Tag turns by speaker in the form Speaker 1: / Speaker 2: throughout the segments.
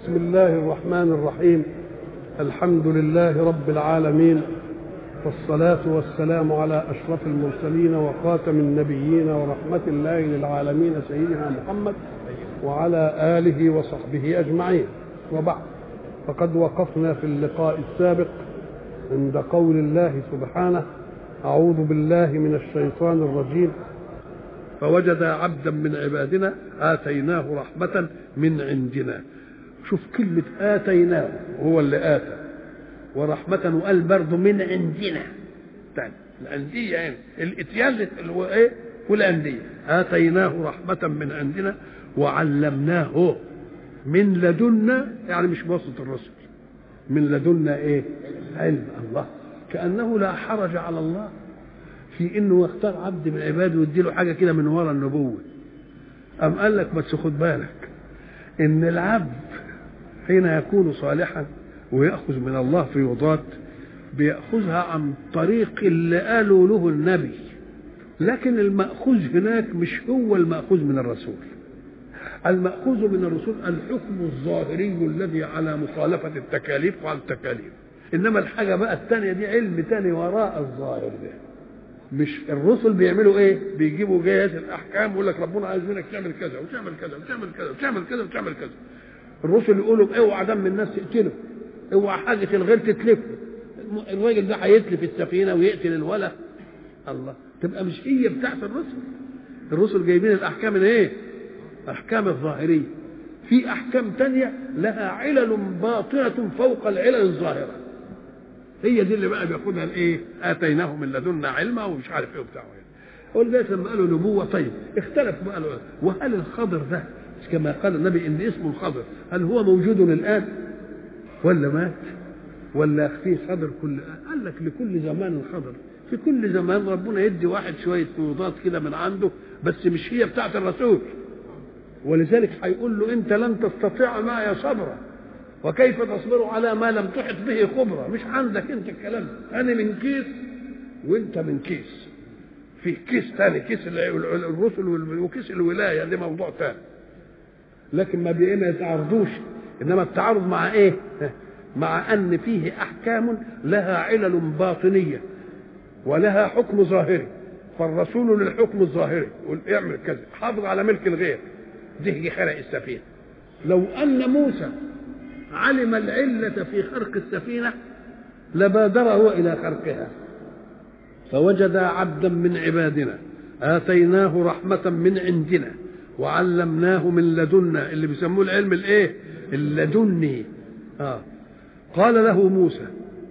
Speaker 1: بسم الله الرحمن الرحيم الحمد لله رب العالمين والصلاة والسلام على أشرف المرسلين وخاتم النبيين ورحمة الله للعالمين سيدنا محمد وعلى آله وصحبه أجمعين وبعد فقد وقفنا في اللقاء السابق عند قول الله سبحانه أعوذ بالله من الشيطان الرجيم فوجد عبدا من عبادنا آتيناه رحمة من عندنا شوف كلمة آتيناه هو اللي آتى ورحمة وقال برضه من عندنا تاني الأندية يعني الإتيان إيه والأندية آتيناه رحمة من عندنا وعلمناه من لدنا يعني مش بواسطة الرسل من لدنا إيه علم الله كأنه لا حرج على الله في انه يختار عبد من عباده ويديله حاجه كده من ورا النبوه أم قال لك بس خد بالك ان العبد حين يكون صالحا ويأخذ من الله فيوضات بيأخذها عن طريق اللي قالوا له النبي لكن المأخوذ هناك مش هو المأخوذ من الرسول المأخوذ من الرسول الحكم الظاهري الذي على مخالفة التكاليف وعلى التكاليف إنما الحاجة بقى الثانية دي علم تاني وراء الظاهر ده مش الرسل بيعملوا ايه؟ بيجيبوا جهاز الاحكام ويقول لك ربنا عايز منك تعمل كذا وتعمل كذا وتعمل كذا وتعمل كذا وتعمل كذا. الرسل يقولوا اوعى دم الناس تقتله اوعى حاجه الغير تتلف الراجل ده هيتلف السفينه ويقتل الولا الله تبقى مش هي بتاعت الرسل الرسل جايبين الاحكام الايه؟ احكام الظاهريه في احكام تانية لها علل باطنه فوق العلل الظاهره هي دي اللي بقى بياخدها الايه؟ اتيناه من لدنا علما ومش عارف ايه وبتاع ولذلك لما قالوا نبوه طيب اختلفوا بقى قالوا وهل الخضر ده كما قال النبي ان اسمه الخضر هل هو موجود الان؟ ولا مات؟ ولا في خضر كل قال لك لكل زمان خضر في كل زمان ربنا يدي واحد شويه فيوضات كده من عنده بس مش هي بتاعت الرسول ولذلك هيقول له انت لن تستطيع معي صبرا وكيف تصبر على ما لم تحط به خبرة مش عندك انت الكلام انا من كيس وانت من كيس في كيس ثاني كيس الرسل وكيس الولايه دي موضوع ثاني لكن ما ما يتعارضوش انما التعارض مع ايه مع ان فيه احكام لها علل باطنيه ولها حكم ظاهري فالرسول للحكم الظاهري يقول اعمل كذا حافظ على ملك الغير ده خرق السفينه لو ان موسى علم العلة في خرق السفينة لبادر هو إلى خرقها فوجد عبدا من عبادنا آتيناه رحمة من عندنا وعلمناه من لدنا اللي بيسموه العلم الايه اللدني آه. قال له موسى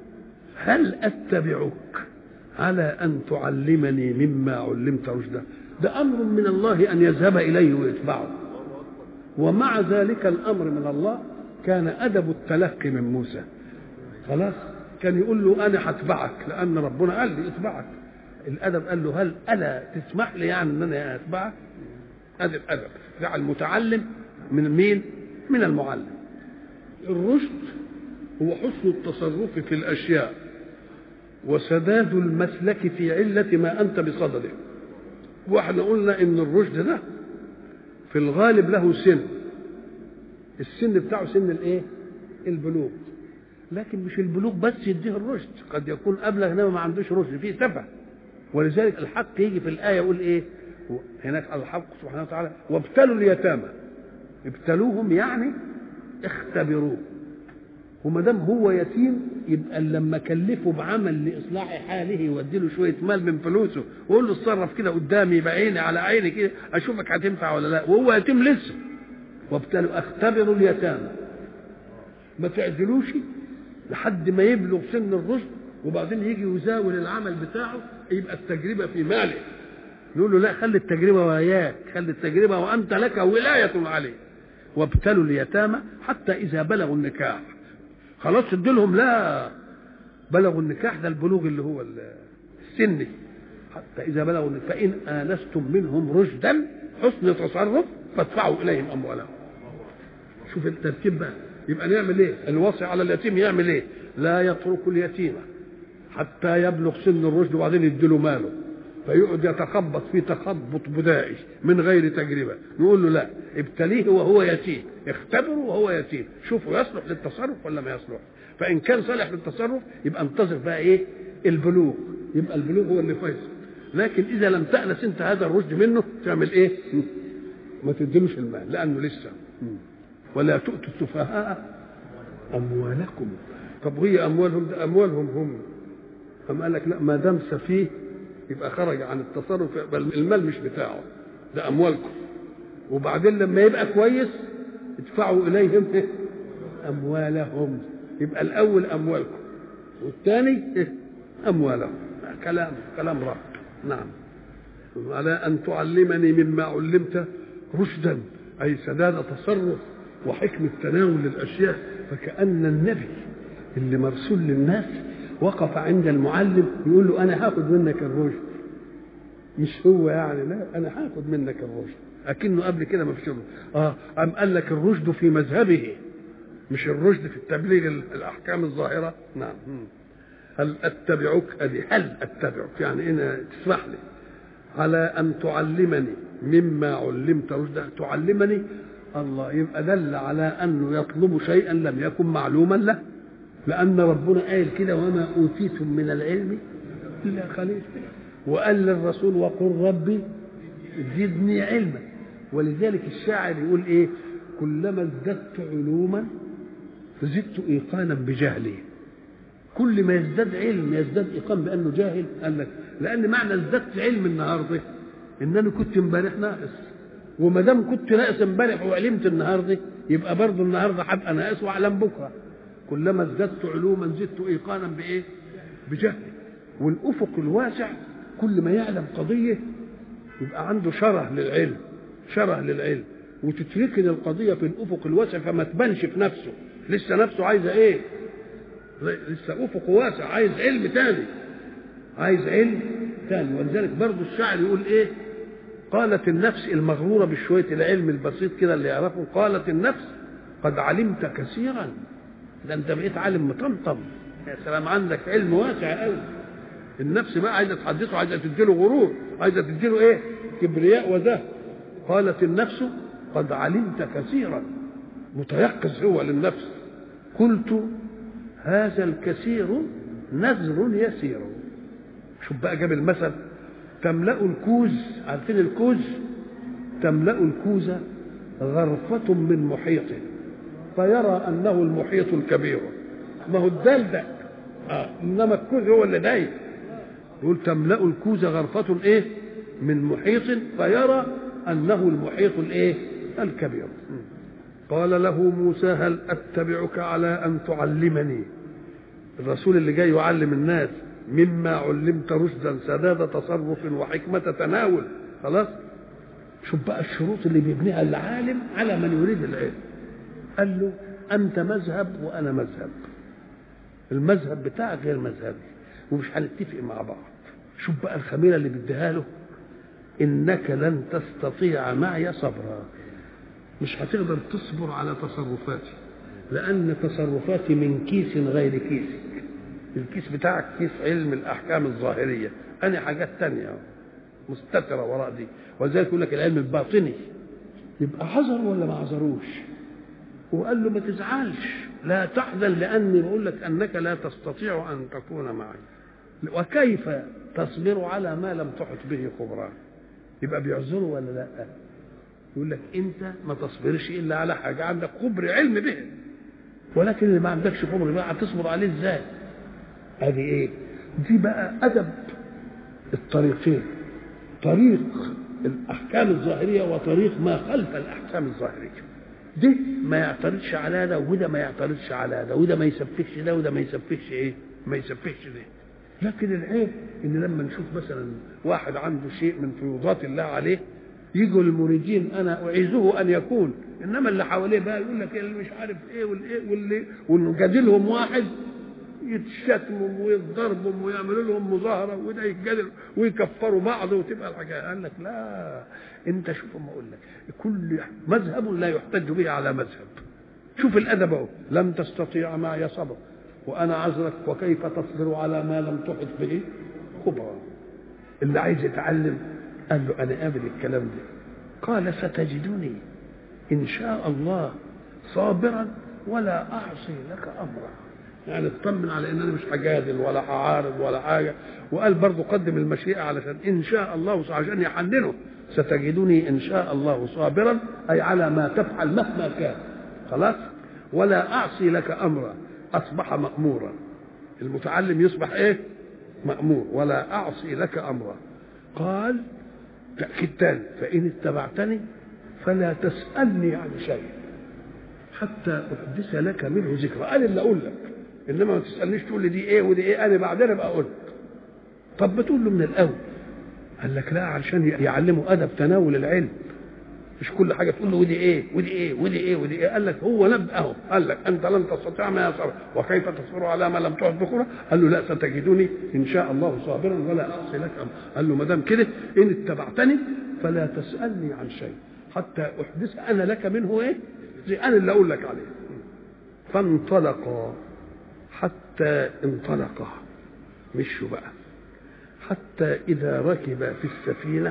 Speaker 1: هل أتبعك على أن تعلمني مما علمت رشدا ده أمر من الله أن يذهب إليه ويتبعه ومع ذلك الأمر من الله كان ادب التلقي من موسى خلاص كان يقول له انا هتبعك لان ربنا قال لي اتبعك الادب قال له هل الا تسمح لي يعني ان انا اتبعك ادي الادب بتاع المتعلم من مين من المعلم الرشد هو حسن التصرف في الاشياء وسداد المسلك في علة ما أنت بصدده واحنا قلنا إن الرشد ده في الغالب له سن السن بتاعه سن الايه البلوغ لكن مش البلوغ بس يديه الرشد قد يكون ابلغ انما ما عندوش رشد فيه سفه ولذلك الحق يجي في الايه يقول ايه هناك الحق سبحانه وتعالى وابتلوا اليتامى ابتلوهم يعني اختبروه وما دام هو يتيم يبقى لما كلفه بعمل لاصلاح حاله يودي له شويه مال من فلوسه ويقول له اتصرف كده قدامي يبقى عيني على عيني كده اشوفك هتنفع ولا لا وهو يتيم لسه وابتلوا اختبروا اليتامى ما تعدلوش لحد ما يبلغ سن الرشد وبعدين يجي يزاول العمل بتاعه يبقى التجربه في ماله نقول له لا خلي التجربه وياك خلي التجربه وانت لك ولايه عليه وابتلوا اليتامى حتى اذا بلغوا النكاح خلاص ادوا لا بلغوا النكاح ده البلوغ اللي هو السني حتى اذا بلغوا النكاح فان انستم منهم رشدا حسن تصرف فادفعوا اليهم اموالهم شوف الترتيب بقى يبقى نعمل ايه الوصي على اليتيم يعمل ايه لا يترك اليتيم حتى يبلغ سن الرشد وبعدين يديله ماله فيقعد يتخبط في تخبط بدائي من غير تجربه نقول له لا ابتليه وهو يتيم اختبره وهو يتيم شوفوا يصلح للتصرف ولا ما يصلح فان كان صالح للتصرف يبقى انتظر بقى ايه البلوغ يبقى البلوغ هو اللي فيصل لكن اذا لم تأنس انت هذا الرشد منه تعمل ايه ما تديلوش المال لانه لسه ولا تؤتوا السفهاء اموالكم طب وهي اموالهم ده اموالهم هم أم قال لك لا ما دام سفيه يبقى خرج عن التصرف بل المال مش بتاعه ده اموالكم وبعدين لما يبقى كويس ادفعوا اليهم اموالهم يبقى الاول اموالكم والثاني اموالهم كلام كلام رب نعم على ان تعلمني مما علمت رشدا اي سداد تصرف وحكمه تناول الاشياء فكان النبي اللي مرسول للناس وقف عند المعلم يقول له انا هاخد منك الرشد مش هو يعني لا انا هاخد منك الرشد اكنه قبل كده ما فيش اه قام قال لك الرشد في مذهبه مش الرشد في التبليغ الاحكام الظاهره نعم هل اتبعك ادي هل اتبعك يعني انا تسمح لي على ان تعلمني مما علمت رشدا تعلمني الله يبقى دل على انه يطلب شيئا لم يكن معلوما له لان ربنا قال كده وما اوتيتم من العلم الا قليلا وقال للرسول وقل ربي زدني علما ولذلك الشاعر يقول ايه كلما ازددت علوما فزدت ايقانا بجهلي كل ما يزداد علم يزداد ايقان بانه جاهل قال لك لان معنى ازددت علم النهارده ان انا كنت امبارح ناقص وما دام كنت ناقص امبارح وعلمت النهارده يبقى برضه النهارده هبقى ناقص واعلم بكره كلما ازددت علوما زدت ايقانا بايه؟ بجهل والافق الواسع كل ما يعلم قضيه يبقى عنده شره للعلم شره للعلم وتتركن القضيه في الافق الواسع فما تبانش في نفسه لسه نفسه عايزه ايه؟ لسه افق واسع عايز علم تاني عايز علم تاني ولذلك برضه الشاعر يقول ايه؟ قالت النفس المغرورة بشوية العلم البسيط كده اللي يعرفه قالت النفس قد علمت كثيرا ده انت بقيت عالم مطمطم يا سلام عندك علم واسع قوي النفس بقى عايزه تحدثه عايزه تديله غرور عايزه تديله ايه كبرياء وده قالت النفس قد علمت كثيرا متيقظ هو للنفس قلت هذا الكثير نذر يسير شوف بقى جاب المثل تملأ الكوز عارفين الكوز تملأ الكوز غرفة من محيط فيرى أنه المحيط الكبير ما هو الدال ده آه. إنما الكوز هو اللي دايب يقول تملأ الكوز غرفة إيه من محيط فيرى أنه المحيط الإيه الكبير قال له موسى هل أتبعك على أن تعلمني الرسول اللي جاي يعلم الناس مما علمت رشدا سداد تصرف وحكمة تناول خلاص شوف بقى الشروط اللي بيبنيها العالم على من يريد العلم قال له أنت مذهب وأنا مذهب المذهب بتاعك غير مذهبي ومش هنتفق مع بعض شوف بقى الخميرة اللي بيديها له إنك لن تستطيع معي صبرا مش هتقدر تصبر على تصرفاتي لأن تصرفاتي من كيس غير كيسك الكيس بتاعك كيس علم الأحكام الظاهرية أنا حاجات تانية مستترة وراء دي ولذلك يقول لك العلم الباطني يبقى حذر ولا ما حذروش وقال له ما تزعلش لا تحزن لأني بقول لك أنك لا تستطيع أن تكون معي وكيف تصبر على ما لم تحط به خبرا يبقى بيعذره ولا لا يقول لك انت ما تصبرش الا على حاجه عندك خبر علم به ولكن اللي ما عندكش خبر بقى هتصبر عليه ازاي ادي ايه دي بقى ادب الطريقين طريق الاحكام الظاهريه وطريق ما خلف الاحكام الظاهريه ده ما يعترضش على ده وده ما يعترضش على ده وده ما يسفهش ده وده ما يسفهش ايه ما يسفهش ده لكن العيب ان لما نشوف مثلا واحد عنده شيء من فيوضات الله عليه يجوا المريدين انا اعيذه ان يكون انما اللي حواليه بقى يقول لك اللي مش عارف ايه والايه واللي ونجادلهم واحد يتشتموا ويتضربوا ويعملوا لهم مظاهره وده يتجادل ويكفروا بعض وتبقى الحاجه قال لك لا انت شوف ما اقول لك كل مذهب لا يحتج به على مذهب شوف الادب اهو لم تستطيع معي صبر وانا عذرك وكيف تصبر على ما لم تحط به خبرا اللي عايز يتعلم قال له انا قابل الكلام ده قال ستجدني ان شاء الله صابرا ولا اعصي لك امرا يعني اطمن على ان انا مش هجادل ولا هعارض ولا حاجه وقال برضه قدم المشيئه علشان ان شاء الله عشان يحننه ستجدني ان شاء الله صابرا اي على ما تفعل مهما كان خلاص ولا اعصي لك امرا اصبح مامورا المتعلم يصبح ايه مامور ولا اعصي لك امرا قال تاكيد تاني فان اتبعتني فلا تسالني عن شيء حتى احدث لك منه ذكرى قال اللي اقول لك انما ما تسالنيش تقول لي دي ايه ودي ايه انا بعدين ابقى اقول لك طب بتقول له من الاول قال لك لا علشان يعلموا ادب تناول العلم مش كل حاجه تقول له ودي ايه ودي ايه ودي ايه ودي ايه قال لك هو نبأه قال لك انت لن تستطيع ما يصبر وكيف تصبر على ما لم تعد بكره قال له لا ستجدني ان شاء الله صابرا ولا اعصي لك امر قال له ما دام كده ان اتبعتني فلا تسالني عن شيء حتى احدث انا لك منه ايه زي انا اللي اقول لك عليه فانطلقا حتى انطلقا مشوا بقى حتى إذا ركب في السفينة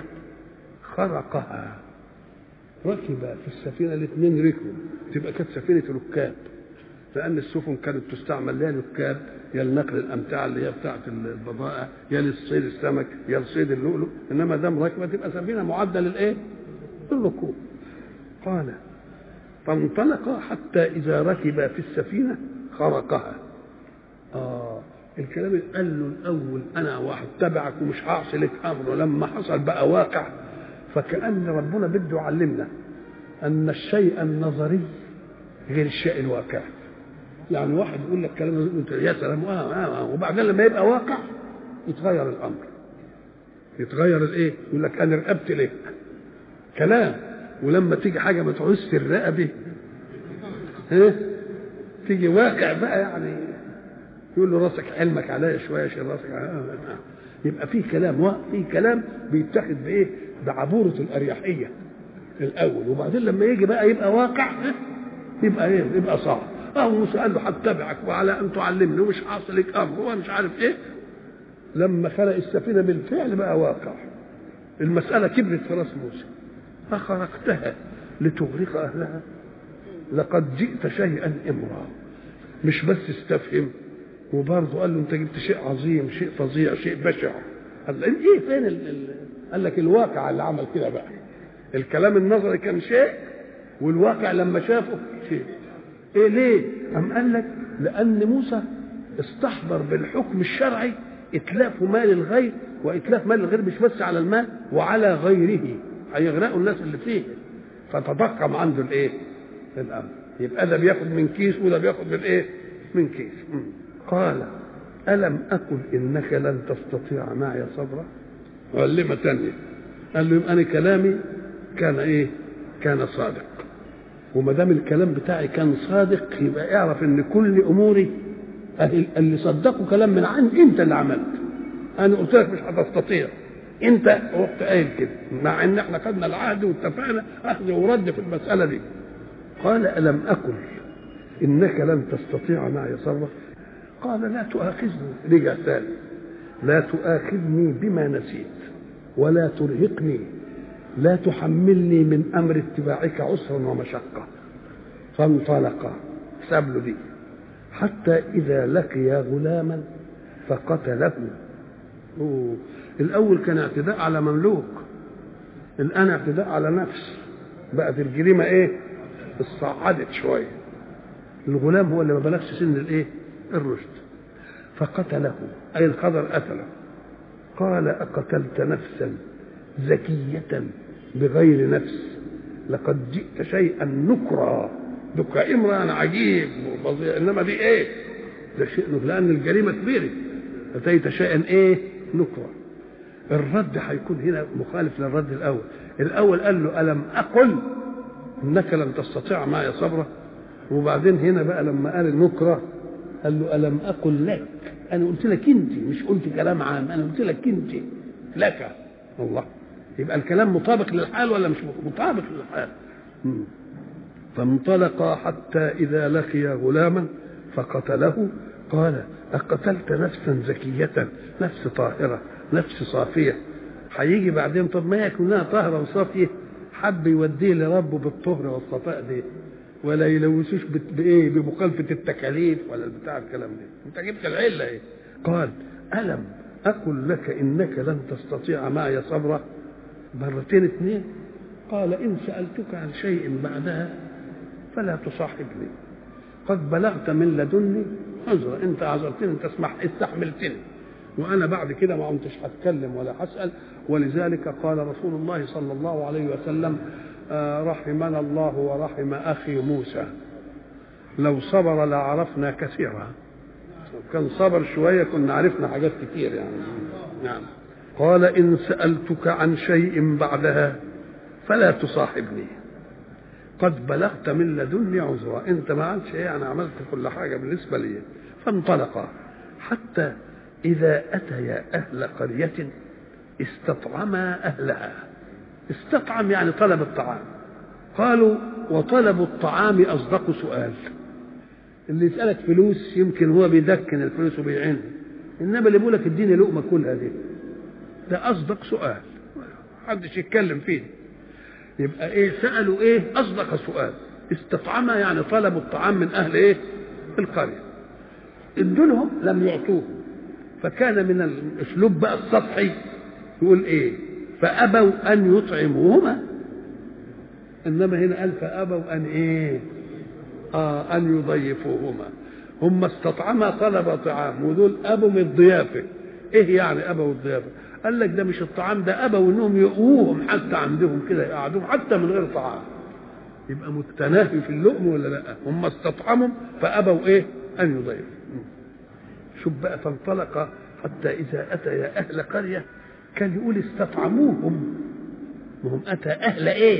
Speaker 1: خرقها ركب في السفينة الاثنين ركبوا تبقى كانت سفينة ركاب لأن السفن كانت تستعمل يا ركاب يا لنقل الأمتعة اللي هي بتاعة البضائع يا للصيد السمك يا لصيد اللؤلؤ إنما دام راكبة تبقى سفينة معدة للإيه؟ للركوب قال فانطلق حتى إذا ركب في السفينة خرقها آه الكلام اللي قال له الاول انا واحد تبعك ومش هعصي لك امر ولما حصل بقى واقع فكان ربنا بده يعلمنا ان الشيء النظري غير الشيء الواقع يعني واحد يقول لك كلام انت يا سلام آه آه آه وبعدين لما يبقى واقع يتغير الامر يتغير الايه يقول لك انا رقبت لك كلام ولما تيجي حاجه ما تعوزش الرقبه ها تيجي واقع بقى يعني يقول له راسك علمك عليا شويه شيل راسك عليا يبقى في كلام في كلام بيتاخد بايه؟ بعبوره الاريحيه الاول وبعدين لما يجي بقى يبقى واقع يبقى ايه؟ يبقى صعب اه موسى قال له هتبعك وعلى ان تعلمني ومش حاصل لك امر ومش عارف ايه لما خلق السفينه بالفعل بقى واقع المساله كبرت في راس موسى فخرقتها لتغرق اهلها لقد جئت شيئا امرا مش بس استفهم وبرضه قال له انت جبت شيء عظيم شيء فظيع شيء بشع قال له ايه فين ال... ال... قال لك الواقع اللي عمل كده بقى الكلام النظري كان شيء والواقع لما شافه شيء ايه ليه قام قال لك لان موسى استحضر بالحكم الشرعي اتلاف مال الغير واتلاف مال الغير مش بس على المال وعلى غيره هيغرقوا الناس اللي فيه فتضخم عنده الايه الامر يبقى ده بياخد من كيس وده بياخد من ايه من كيس م. قال ألم أقل إنك لن تستطيع معي صبرا علمة تانية قال له يبقى أنا كلامي كان إيه كان صادق وما دام الكلام بتاعي كان صادق يبقى اعرف ان كل اموري اللي صدقوا كلام من عندي انت اللي عملت انا قلت لك مش هتستطيع انت رحت قايل كده مع ان احنا خدنا العهد واتفقنا اخذ ورد في المساله دي قال الم اقل انك لن تستطيع معي صبرا قال لا تؤاخذني رجع ثاني لا تؤاخذني بما نسيت ولا ترهقني لا تحملني من امر اتباعك عسرا ومشقه فانطلقا ساب له دي حتى اذا لقي غلاما فقتله أوه. الاول كان اعتداء على مملوك الان اعتداء على نفس بقت الجريمه ايه اتصعدت شويه الغلام هو اللي ما بلغش سن الايه الرشد فقتله اي القدر قتله قال اقتلت نفسا زكيه بغير نفس لقد جئت شيئا نكرا دك امرا عجيب وفظيع انما دي ايه ده شيء نكرا لان الجريمه كبيره اتيت شيئا ايه نكرا الرد هيكون هنا مخالف للرد الاول الاول قال له الم اقل انك لن تستطيع معي صبرا وبعدين هنا بقى لما قال النكره قال له الم اقل لك انا قلت لك انت مش قلت كلام عام انا قلت لك انت لك الله يبقى الكلام مطابق للحال ولا مش مطابق للحال فانطلقا حتى اذا لقي غلاما فقتله قال اقتلت نفسا زكيه نفس طاهره نفس صافيه هيجي بعدين طب ما هي كلها طاهره وصافيه حب يوديه لربه بالطهر والصفاء دي ولا يلوثوش بايه بمخالفه التكاليف ولا بتاع الكلام ده انت جبت العله ايه قال الم اقل لك انك لن تستطيع معي صبرا مرتين اثنين قال ان سالتك عن شيء بعدها فلا تصاحبني قد بلغت من لدني عذرا انت عذرتني انت اسمح استحملتني وانا بعد كده ما كنتش هتكلم ولا هسال ولذلك قال رسول الله صلى الله عليه وسلم آه رحمنا الله ورحم اخي موسى لو صبر لعرفنا كثيرا لو كان صبر شويه كنا عرفنا حاجات كتير يعني نعم قال ان سالتك عن شيء بعدها فلا تصاحبني قد بلغت من لدني عذرا انت ما عملتش ايه انا عملت كل حاجه بالنسبه لي فانطلقا حتى اذا اتيا اهل قريه استطعما اهلها استطعم يعني طلب الطعام قالوا وطلب الطعام اصدق سؤال اللي يسالك فلوس يمكن هو بيدكن الفلوس وبيعين انما اللي بيقول لك اديني لقمه كلها دي ده اصدق سؤال محدش يتكلم فيه يبقى ايه سالوا ايه اصدق سؤال استطعما يعني طلبوا الطعام من اهل ايه القريه ادولهم لم يعطوه فكان من الاسلوب بقى السطحي يقول ايه فابوا ان يطعموهما انما هنا قال فابوا ان ايه اه ان يضيفوهما هم استطعما طلب طعام ودول ابوا من الضيافه ايه يعني ابوا الضيافه قال لك ده مش الطعام ده ابوا انهم يقووهم حتى عندهم كده يقعدوهم حتى من غير طعام يبقى متناهي في اللقم ولا لا هم استطعموا فابوا ايه ان يضيفوا شوف بقى فانطلق حتى اذا اتيا اهل قريه كان يقول استطعموهم وهم اتى اهل ايه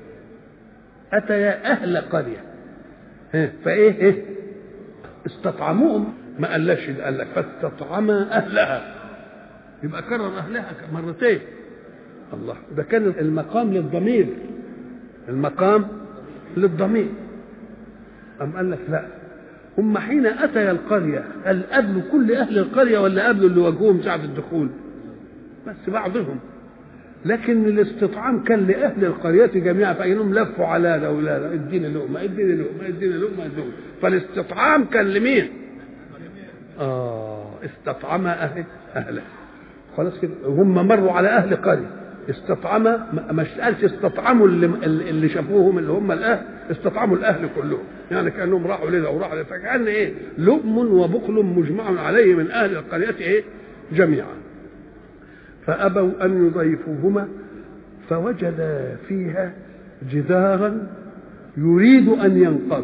Speaker 1: اتيا اهل قريه فايه ايه استطعموهم ما قالش قال لك فاستطعما اهلها يبقى كرر اهلها مرتين الله ده كان المقام للضمير المقام للضمير أم قال لك لا هم حين أتي القرية هل قابلوا كل أهل القرية ولا قابلوا اللي واجهوهم ساعة الدخول بس بعضهم لكن الاستطعام كان لأهل القرية جميعا فإنهم لفوا على ده ولا ده اديني لقمة اديني لقمة اديني لقمة اديني فالاستطعام كان لمين؟ آه استطعم أهل أهله خلاص كده هم مروا على اهل قريه استطعم ما قالش استطعموا اللي, اللي شافوهم اللي هم الاهل استطعموا الاهل كلهم يعني كانهم راحوا لده وراحوا لده فكان ايه لؤم وبخل مجمع عليه من اهل القريه ايه جميعا فابوا ان يضيفوهما فوجدا فيها جدارا يريد ان ينقض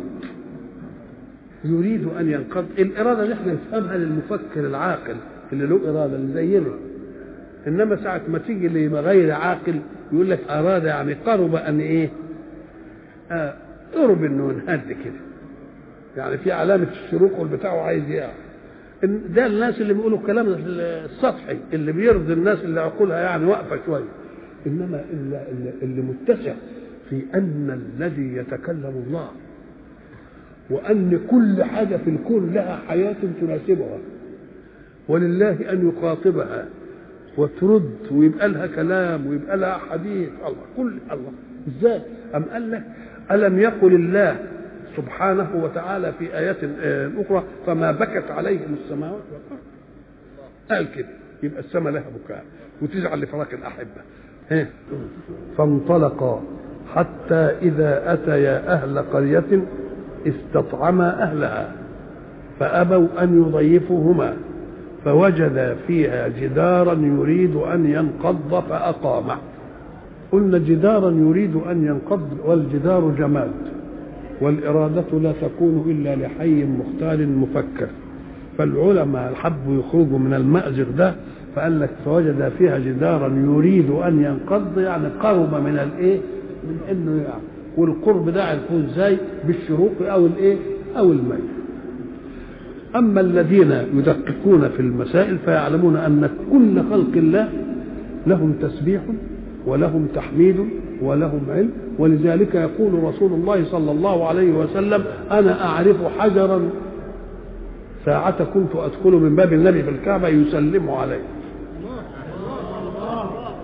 Speaker 1: يريد ان ينقض الاراده اللي احنا نفهمها للمفكر العاقل اللي له اراده اللي زينا انما ساعه ما تيجي لغير عاقل يقول لك اراد يعني قرب ان ايه آه قرب انه ينهد كده يعني في علامه الشروق والبتاع وعايز يقع ده الناس اللي بيقولوا الكلام السطحي اللي بيرضي الناس اللي عقولها يعني واقفه شويه انما اللي, اللي متسع في ان الذي يتكلم الله وان كل حاجه في الكون لها حياه تناسبها ولله ان يخاطبها وترد ويبقى لها كلام ويبقى لها حديث الله كل الله ازاي ام قال لك الم يقل الله سبحانه وتعالى في ايات اخرى فما بكت عليهم السماوات والارض قال كده يبقى السماء لها بكاء وتزعل لفراق الاحبه ها فانطلقا حتى اذا اتيا اهل قريه استطعما اهلها فابوا ان يضيفوهما فوجد فيها جدارا يريد ان ينقض فاقامه قلنا جدارا يريد ان ينقض والجدار جماد والاراده لا تكون الا لحي مختال مفكر فالعلماء حبوا يخرجوا من المأزق ده فقال لك فوجد فيها جدارا يريد ان ينقض يعني قرب من الايه؟ من انه يعني والقرب ده هيكون ازاي؟ بالشروق او الايه؟ او الميل. اما الذين يدققون في المسائل فيعلمون ان كل خلق الله لهم تسبيح ولهم تحميد ولهم علم ولذلك يقول رسول الله صلى الله عليه وسلم انا اعرف حجرا ساعة كنت ادخل من باب النبي في الكعبة يسلم عليه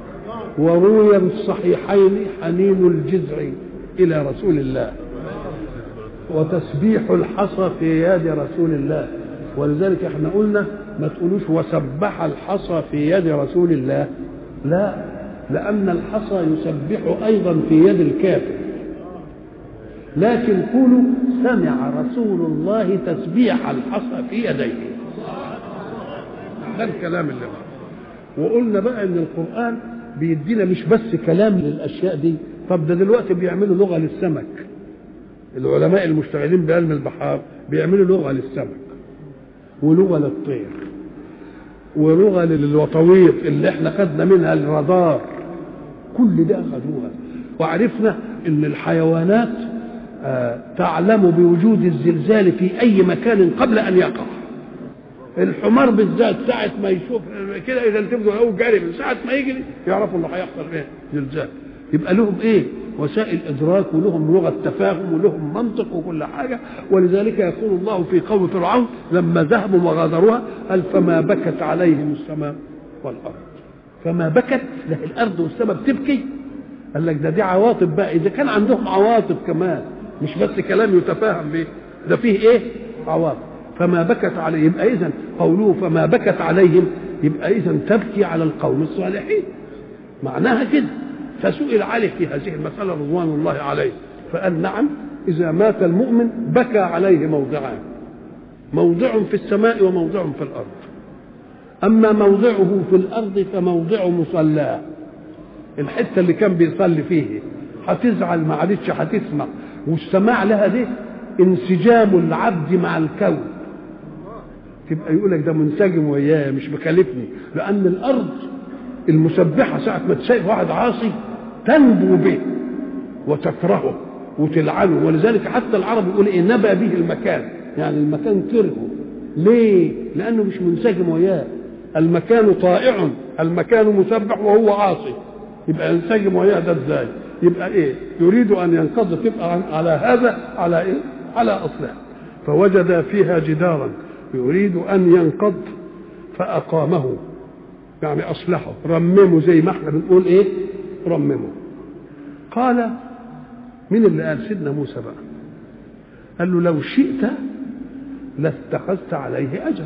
Speaker 1: وروي في الصحيحين حنين الجذع إلى رسول الله وتسبيح الحصى في يد رسول الله ولذلك احنا قلنا ما تقولوش وسبح الحصى في يد رسول الله لا لأن الحصى يسبح أيضا في يد الكافر لكن قولوا سمع رسول الله تسبيح الحصى في يديه ده الكلام اللي بقى. وقلنا بقى ان القرآن بيدينا مش بس كلام للأشياء دي طب ده دلوقتي بيعملوا لغة للسمك العلماء المشتغلين بعلم البحار بيعملوا لغة للسمك ولغة للطير ولغة للوطويط اللي احنا خدنا منها الرادار كل ده أخذوها وعرفنا ان الحيوانات آه تعلم بوجود الزلزال في اي مكان قبل ان يقع الحمار بالذات ساعة ما يشوف كده إذا تبدو له جاري من ساعة ما يجري يعرفوا اللي هيحصل إيه زلزال يبقى لهم إيه وسائل إدراك ولهم لغة تفاهم ولهم منطق وكل حاجة ولذلك يقول الله في قوم فرعون لما ذهبوا وغادروها قال فما بكت عليهم السماء والأرض فما بكت لا الأرض والسماء بتبكي قال لك ده دي عواطف بقى إذا كان عندهم عواطف كمان مش بس كلام يتفاهم به ده فيه إيه عواطف فما بكت عليهم يبقى اذا قوله فما بكت عليهم يبقى اذا تبكي على القوم الصالحين معناها كده فسئل عليه في هذه المسألة رضوان الله عليه فقال نعم إذا مات المؤمن بكى عليه موضعان موضع في السماء وموضع في الأرض أما موضعه في الأرض فموضع مصلاه الحتة اللي كان بيصلي فيه هتزعل ما عادتش هتسمع والسماع لها دي انسجام العبد مع الكون تبقى يقول لك ده منسجم وياه مش مكلفني لان الارض المسبحه ساعه ما تشايف واحد عاصي تنبو به وتكرهه وتلعنه ولذلك حتى العرب يقول ايه نبى به المكان يعني المكان كرهه ليه؟ لانه مش منسجم وياه المكان طائع المكان مسبح وهو عاصي يبقى ينسجم وياه ده ازاي؟ يبقى ايه؟ يريد ان ينقض تبقى على هذا على ايه؟ على اصلها فوجد فيها جدارا يريد ان ينقض فاقامه يعني اصلحه رممه زي ما احنا بنقول ايه؟ رممه قال مين اللي قال سيدنا موسى بقى؟ قال له لو شئت لاتخذت عليه اجرا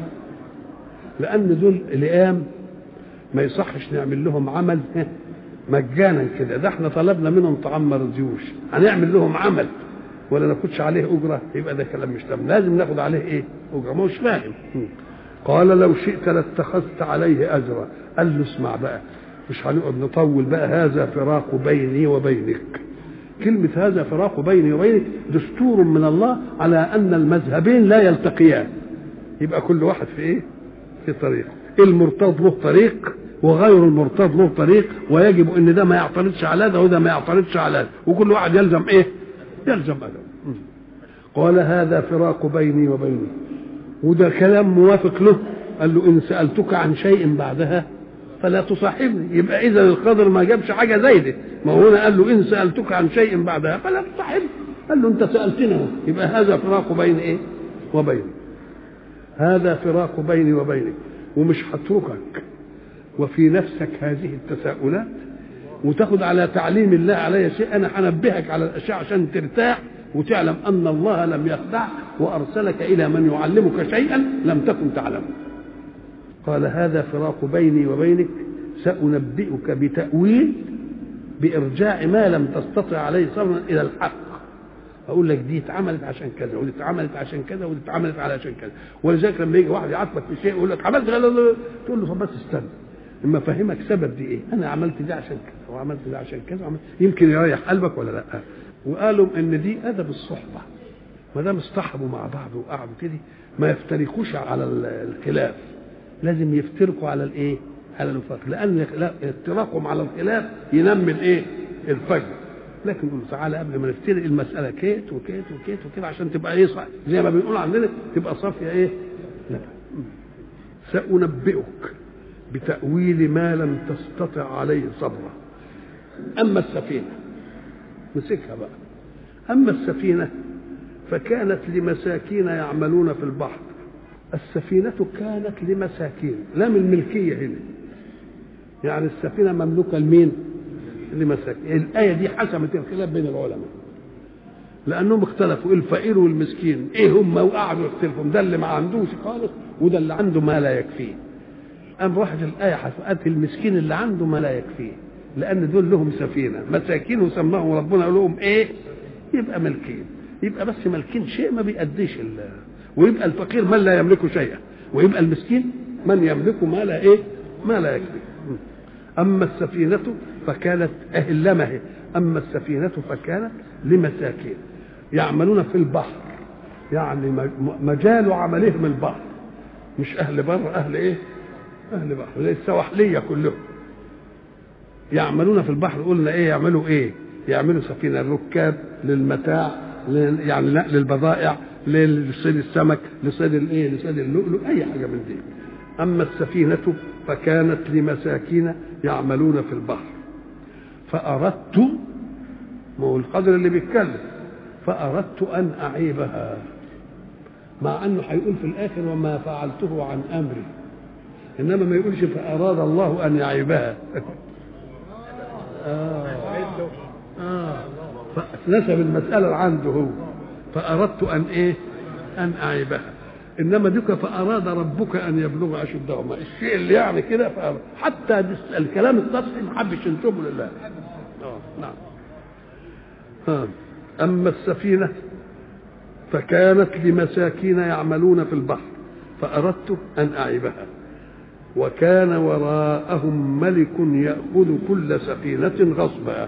Speaker 1: لان دول لئام ما يصحش نعمل لهم عمل مجانا كده ده احنا طلبنا منهم طعام ما رضيوش هنعمل لهم عمل ولا ناخدش عليه اجره يبقى ده كلام مش تمام لازم ناخد عليه ايه اجره ما هوش فاهم قال لو شئت لاتخذت عليه اجرا قال له اسمع بقى مش هنقعد نطول بقى هذا فراق بيني وبينك كلمة هذا فراق بيني وبينك دستور من الله على أن المذهبين لا يلتقيان يبقى كل واحد في إيه؟ في طريق المرتض له طريق وغير المرتض له طريق ويجب ان ده ما يعترضش على ده وده ما يعترضش على ده وكل واحد يلزم ايه؟ يلزم ادب قال هذا فراق بيني وبينك وده كلام موافق له قال له ان سالتك عن شيء بعدها فلا تصاحبني يبقى اذا القدر ما جابش حاجه زي دي ما هو هنا قال له ان سالتك عن شيء بعدها فلا تصاحبني قال له انت سالتني يبقى هذا فراق بين ايه وبينك هذا فراق بيني وبينك ومش هتركك وفي نفسك هذه التساؤلات وتاخد على تعليم الله علي شيء انا هنبهك على الاشياء عشان ترتاح وتعلم ان الله لم يخدعك وارسلك الى من يعلمك شيئا لم تكن تعلمه قال هذا فراق بيني وبينك سانبئك بتاويل بارجاع ما لم تستطع عليه صبرا الى الحق اقول لك دي اتعملت عشان كذا ودي اتعملت عشان كذا ودي اتعملت علشان كذا ولذلك لما يجي واحد يعاتبك في شيء يقول لك عملت تقول له طب بس استنى اما افهمك سبب دي ايه انا عملت دي عشان كذا وعملت دي عشان كذا وعملت يمكن يريح قلبك ولا لا وقالوا ان دي ادب الصحبه ما دام اصطحبوا مع بعض وقعدوا كده ما يفترقوش على الخلاف لازم يفترقوا على الايه على الوفاق لان افتراقهم على الخلاف ينمي الايه الفجر لكن نقول تعالى قبل ما نفترق المساله كيت وكيت وكيت وكيت عشان تبقى ايه صح زي ما بنقول عندنا تبقى صافيه ايه لا سانبئك بتاويل ما لم تستطع عليه صبرا اما السفينه مسكها بقى اما السفينه فكانت لمساكين يعملون في البحر السفينة كانت لمساكين لا من الملكية هنا يعني السفينة مملوكة لمين؟ لمساكين الآية دي حسمت الخلاف بين العلماء لأنهم اختلفوا الفقير والمسكين إيه هم وقعدوا يختلفوا ده اللي ما عندوش خالص وده اللي عنده ما لا يكفيه قام راحت الآية حسبت المسكين اللي عنده ما لا يكفيه لأن دول لهم سفينة مساكين وسماهم ربنا قال لهم إيه يبقى ملكين يبقى بس ملكين شيء ما بيأديش الله ويبقى الفقير من لا يملك شيئا ويبقى المسكين من يملك ما لا ايه ما لا يكفي اما السفينه فكانت اهلمه اما السفينه فكانت لمساكين يعملون في البحر يعني مجال عملهم البحر مش اهل بر اهل ايه اهل بحر زي السواحليه كلهم يعملون في البحر قلنا ايه يعملوا ايه يعملوا سفينه ركاب للمتاع يعني نقل البضائع لصيد السمك لصيد الايه لصيد اللؤلؤ اي حاجه من دي اما السفينه فكانت لمساكين يعملون في البحر فاردت ما هو القدر اللي بيتكلم فاردت ان اعيبها مع انه هيقول في الاخر وما فعلته عن امري انما ما يقولش فاراد الله ان يعيبها آه. آه. فنسب المساله عنده هو فأردت أن إيه؟ أن أعيبها إنما ديك فأراد ربك أن يبلغ أشدهما الشيء اللي يعني كده فأراد. حتى الكلام السطحي ما حبش ينسبه لله آه نعم آه. أما السفينة فكانت لمساكين يعملون في البحر فأردت أن أعيبها وكان وراءهم ملك يأخذ كل سفينة غصبا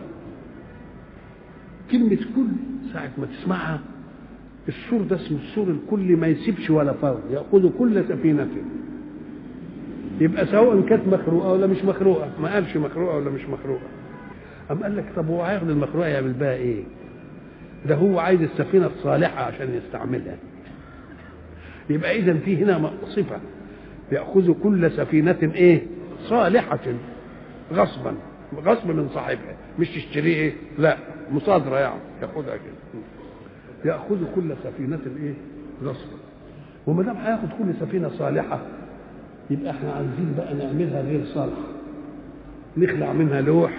Speaker 1: كلمة كل ساعة ما تسمعها السور ده اسمه السور الكلي ما يسيبش ولا فرد ياخذ كل سفينه يبقى سواء كانت مخروقه ولا مش مخروقه ما قالش مخروقه ولا مش مخروقه أم قال لك طب هو هياخد المخروقه يعمل بها ايه ده هو عايز السفينه الصالحه عشان يستعملها يبقى اذا في هنا صفه ياخذ كل سفينه ايه صالحه غصبا غصب من صاحبها مش تشتريه ايه لا مصادره يعني ياخذها كده ياخذ كل سفينه ايه غصبا وما دام هياخد كل سفينه صالحه يبقى احنا عايزين بقى نعملها غير صالحه نخلع منها لوح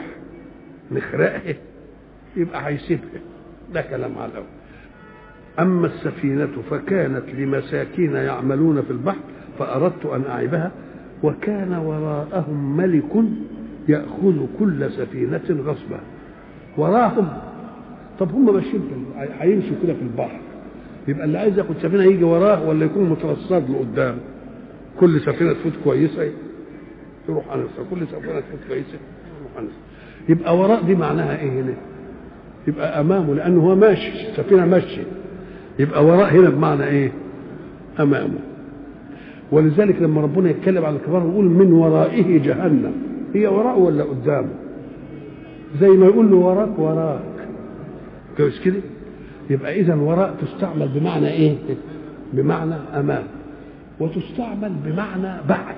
Speaker 1: نخرقها يبقى هيسيبها ده كلام على الاول اما السفينه فكانت لمساكين يعملون في البحر فاردت ان اعيبها وكان وراءهم ملك ياخذ كل سفينه غصبا وراهم طب هم ماشيين هيمشوا كده في البحر يبقى اللي عايز ياخد سفينه يجي وراه ولا يكون مترصد له قدام كل سفينه تفوت كويسه يروح على كل سفينه تفوت كويسه يروح على يبقى وراء دي معناها ايه هنا يبقى امامه لانه هو ماشي السفينه ماشيه يبقى وراء هنا بمعنى ايه امامه ولذلك لما ربنا يتكلم على الكبار يقول من ورائه جهنم هي وراءه ولا قدامه زي ما يقول له وراك وراك كويس كده يبقى اذا وراء تستعمل بمعنى ايه بمعنى امام وتستعمل بمعنى بعد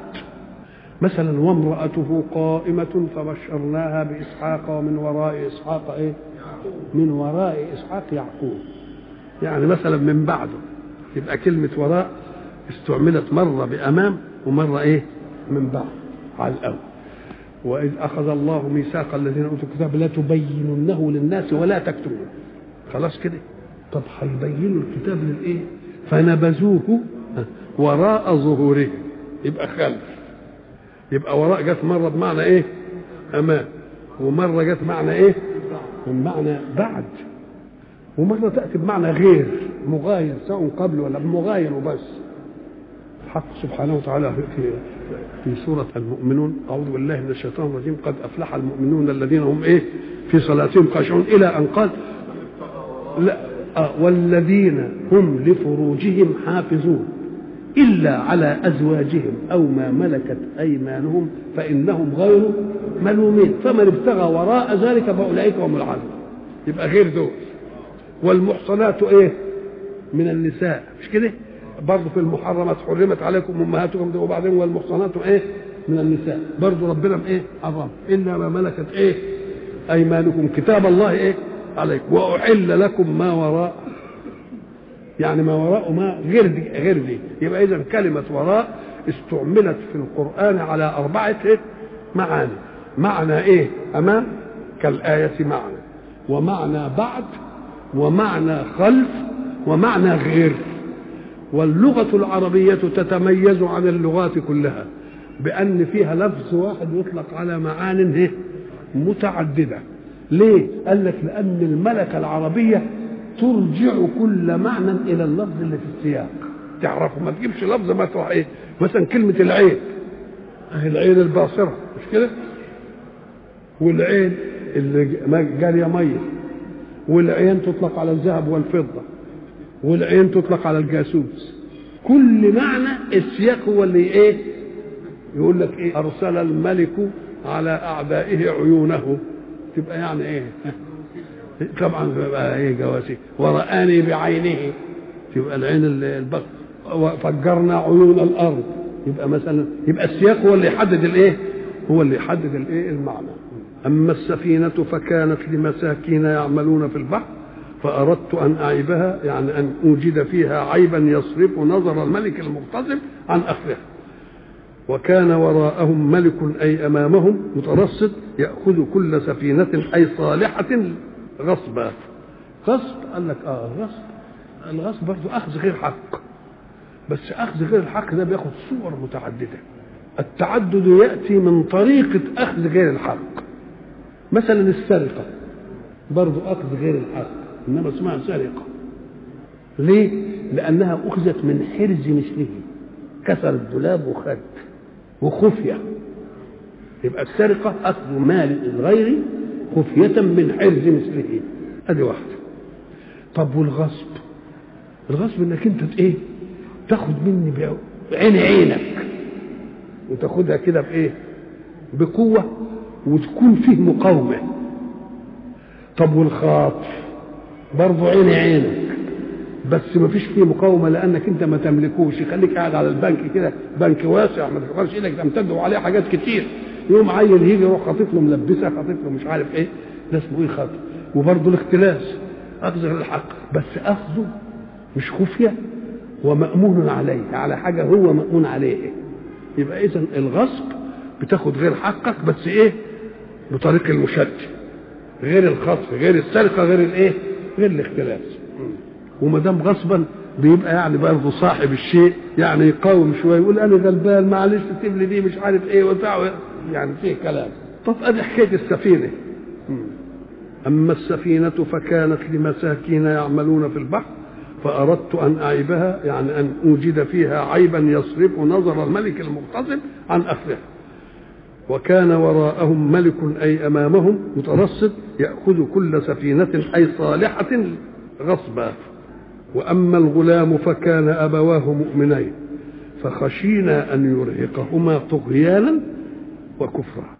Speaker 1: مثلا وامرأته قائمة فبشرناها بإسحاق ومن وراء إسحاق إيه؟ من وراء إسحاق يعقوب يعني مثلا من بعده يبقى كلمة وراء استعملت مرة بأمام ومرة إيه؟ من بعد على الأول وإذ أخذ الله ميثاق الذين أوتوا الكتاب لا تبيننه للناس ولا تكتمونه خلاص كده طب هيبينوا الكتاب للإيه؟ فنبذوه وراء ظهورهم يبقى خلف يبقى وراء جت مرة بمعنى إيه؟ أمام ومرة جت معنى إيه؟ بمعنى بعد ومرة تأتي بمعنى غير مغاير سواء قبل ولا مغاير وبس الحق سبحانه وتعالى في في سورة المؤمنون أعوذ بالله من الشيطان الرجيم قد أفلح المؤمنون الذين هم إيه في صلاتهم خاشعون إلى أن قال لا آه والذين هم لفروجهم حافظون إلا على أزواجهم أو ما ملكت أيمانهم فإنهم غير ملومين فمن ابتغى وراء ذلك فأولئك هم العادون يبقى غير دول والمحصنات إيه من النساء مش كده برضه في المحرمات حرمت عليكم امهاتكم وبعدين والمحصنات ايه من النساء برضه ربنا ايه حرم الا ما ملكت ايه ايمانكم كتاب الله ايه عليكم واحل لكم ما وراء يعني ما وراء ما غير دي غير دي يبقى اذا كلمه وراء استعملت في القران على اربعه إيه؟ معاني معنى ايه امام كالآية معنى ومعنى بعد ومعنى خلف ومعنى غير واللغة العربية تتميز عن اللغات كلها بأن فيها لفظ واحد يطلق على معان متعددة ليه؟ قال لك لأن الملكة العربية ترجع كل معنى إلى اللفظ اللي في السياق تعرفه ما تجيبش لفظ ما تروح ايه مثلا كلمة العين اهي العين الباصرة مش كده والعين اللي جارية مية والعين تطلق على الذهب والفضة والعين تطلق على الجاسوس كل معنى السياق هو اللي ايه يقول لك ايه ارسل الملك على اعدائه عيونه تبقى يعني ايه طبعا بقى ايه جواسي ورآني بعينه تبقى العين البصر وفجرنا عيون الارض يبقى مثلا يبقى السياق هو اللي يحدد الايه هو اللي يحدد الايه المعنى اما السفينه فكانت لمساكين يعملون في البحر فاردت ان اعيبها يعني ان اوجد فيها عيبا يصرف نظر الملك المغتصب عن اخذها وكان وراءهم ملك اي امامهم مترصد ياخذ كل سفينه اي صالحه غصبا غصب قال لك اه غصب الغصب برضه اخذ غير حق بس اخذ غير الحق ده بياخد صور متعدده التعدد ياتي من طريقه اخذ غير الحق مثلا السرقه برضه اخذ غير الحق انما اسمها سرقه ليه لانها اخذت من حرز مثله كسر الدولاب وخد وخفيه يبقى السرقه اخذ مال الغير خفيه من حرز مثله ادي واحده طب والغصب الغصب انك انت ايه تاخد مني بعين عينك وتاخدها كده بايه بقوه وتكون فيه مقاومه طب والخاطف برضه عين عينك بس ما فيش فيه مقاومه لانك انت ما تملكوش يخليك قاعد على البنك كده بنك واسع ما تقدرش ايدك تمتد وعليه حاجات كتير يوم عيل يجي يروح خاطف له ملبسه خاطف له مش عارف ايه ده اسمه ايه خاطف وبرضه الاختلاس اخذ الحق بس اخذه مش خفيه ومأمون عليه على حاجة هو مأمون عليه يبقى إذا الغصب بتاخد غير حقك بس إيه بطريق المشد غير الخطف غير السرقة غير الإيه غير الاختلاس وما دام غصبا بيبقى يعني برضه صاحب الشيء يعني يقاوم شويه يقول انا غلبان معلش سيب لي دي مش عارف ايه وبتاع يعني فيه كلام طب ادي حكايه السفينه اما السفينه فكانت لمساكين يعملون في البحر فأردت أن أعيبها يعني أن أوجد فيها عيبا يصرف نظر الملك المغتصب عن أخذها وكان وراءهم ملك أي أمامهم مترصد يأخذ كل سفينة أي صالحة غصبا وأما الغلام فكان أبواه مؤمنين فخشينا أن يرهقهما طغيانا وكفرا